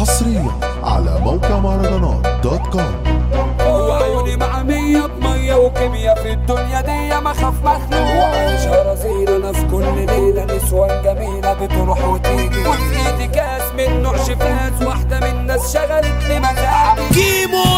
حصريا على موقع مهرجانات دوت كوم وعيوني مع مية بمية وكيميا في الدنيا دي ما خاف مخلوق وعايش رزيل انا في كل ليلة نسوان جميلة بتروح وتيجي وفي ايدي كاس من نوع شفاز واحدة من الناس شغلت لي مزاجي كيمو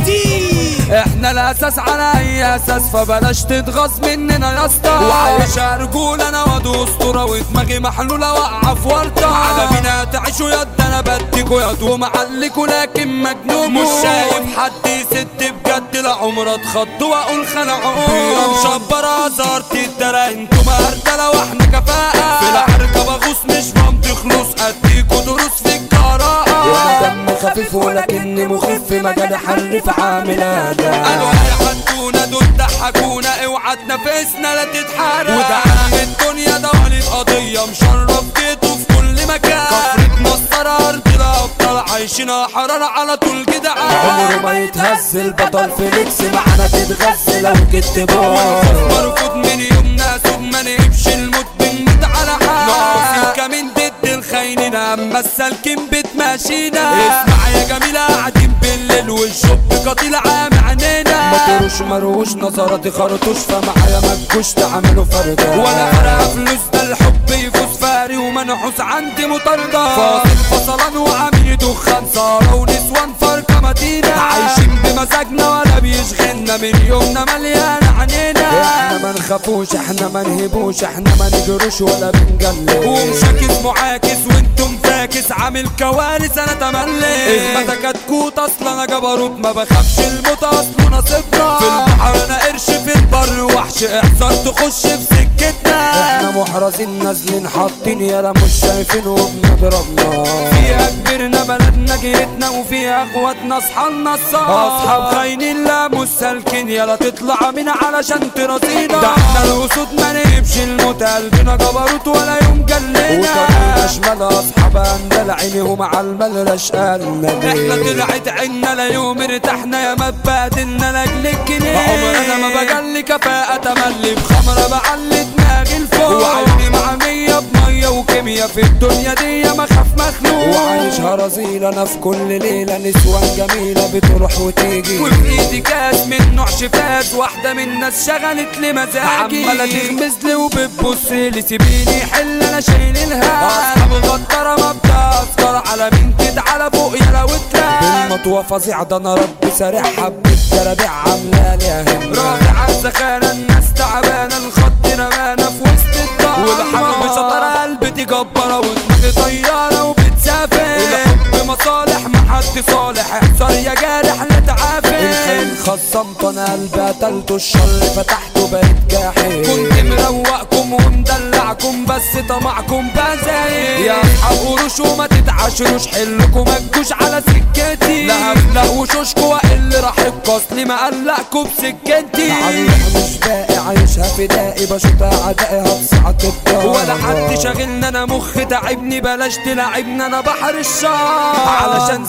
الدين احنا الاساس على اي اساس فبلاش تتغاظ مننا يا اسطى وعايش رجول انا واد اسطوره ودماغي محلوله واقعه في ورطه على مين هتعيشوا يد انا بديكوا يد ومعلكوا لكن مجنون مش شايف حد يسد بجد لا عمر اتخض واقول خلعوا بيرة مشبره زارت الدرا انتوا مهردله واحنا كفاءه في العركه بغوص مش بمضي خلوص اديكوا دروس في الجراءه وانا دم خفيف ولكني مخف مجال حرف عامل اداء قالوا هيحدونا دول ضحكونا اوعى تنافسنا لا تتحرق وده عم الدنيا ده وليد قضية مشرف جيته في كل مكان كفرة مصر أرض الأبطال عايشين حرارة على طول جدعان عمره ما يتهز البطل فيليكس معانا تتغز لو جيت بوس مرفوض من يوم ناس وما نهبش الموت بنموت على حال ناقصين كمين ضد الخاينين اما السالكين بتماشينا اسمع يا جميلة قاعدين بالليل والشوب قتيل عام عينينا ما تروش مروش نظراتي خرطوش فمعايا ما تجوش تعملوا فردة ولا فرق فلوس ده الحب يفوز فاري ومنحوس عندي مطاردة فاصل فصلان وعميل دخان صارة ونسوان فرقة مدينة عايشين بمزاجنا ولا بيشغلنا من يومنا مليان عنينا احنا ما نخافوش احنا ما نهبوش احنا ما نجروش ولا بنجلد ومشاكس معاكس وانتم فاكس عامل كوارث انا تملي اثبتك هتكوت اصلا انا جبروت ما بخافش الموت اصله نصيبنا في البحر انا قرش في البر وحش احذر تخش في سكتنا احنا محرزين نازلين حاطين يالا مش شايفين وبنضربنا فيها كبرنا بلدنا جيتنا وفيها اخواتنا اصحابنا الصح اصحاب خاينين لا مش سالكين يلا تطلع من علشان ترضينا ده احنا الاسود ما نهبش الموت قلبنا جبروت ولا يوم جلنا وكانوا اشمال اصحاب اندل عينيهم على المال رشقالنا احنا طلعت عنا لا يوم ارتحنا يا ما اتبهدلنا لاجل الجنيه عمرنا ما بجلي كفاءة تملي بخمرة بعلي دماغي لفوق وعيني مع مية بمية وكيميا في الدنيا دي ما خاف مخلوق وعايش هرزيل انا في كل ليلة نسوان جميلة بتروح وتيجي وفي ايدي كاس من نوع شفاز واحدة من الناس شغلت لي مزاجي عمالة تغمز لي وبتبص لي سيبيني حل انا شايل الهم اصحاب غدارة ما بتأثر على مين كده على فوق يا لو اتلام بالمطوة فظيع ده انا ربي سريع حبة جرابيع عاملة لي اهم رافع السخانة الناس تعبانة الخط رمانا في وسط الدار والحرب شطرة قلبي جبارة ودماغي طيارة وبتسافر الحب مصالح محد صالح احذر يا جارح لا تعافر الخيل خصمت انا قلبي قتلته الشر فتحته بقيت جاحد كنت مروقكم ومدلعكم بس طمعكم بقى زايد يا اصحاب قروش وما تتعاشروش حلكم ما تجوش على سكتي لا هفلق وشوشكوا واقل راح اصلي ما قلقكوا بسكتي علق مش باقي عايشها فدائي بشوط اعدائي هتصعد الدار ولا حد شاغلنا انا مخ تعبني بلاش تلعبنا انا بحر الشار علشان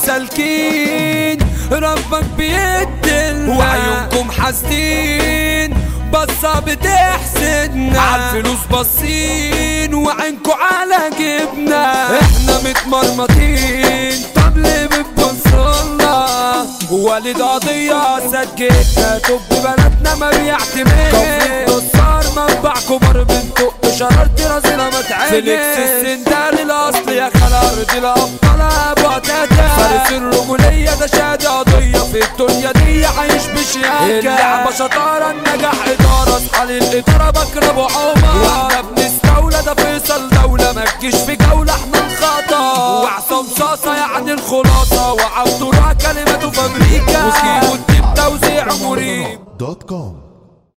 سالكين ربك بيدلنا وعيونكم حاسدين بصة بتحسدنا عالفلوس باصين وعينكوا على جبنا احنا متمرمطين طب ليه بتبصولنا والد قضية سجلتنا طب بلدنا ما بيعتمد نصار منبع كبر بنتق شررت راسنا ما تعمل فيليكس السندال الاصل يا خال ارض الابطال ابو عتاتا فارس الرجولية ده شهادة قضية في الدنيا دي عايش بشياكة اللعبة شطارة النجاح ادارة اصحى للادارة بكر ابو عمر واحنا بنستولى ده فيصل دولة ما تجيش في جولة احنا الخطا وعصام صاصة يعني الخلاصة وعبد الله كلمته في امريكا وكيلو الدب توزيع مريب دوت كوم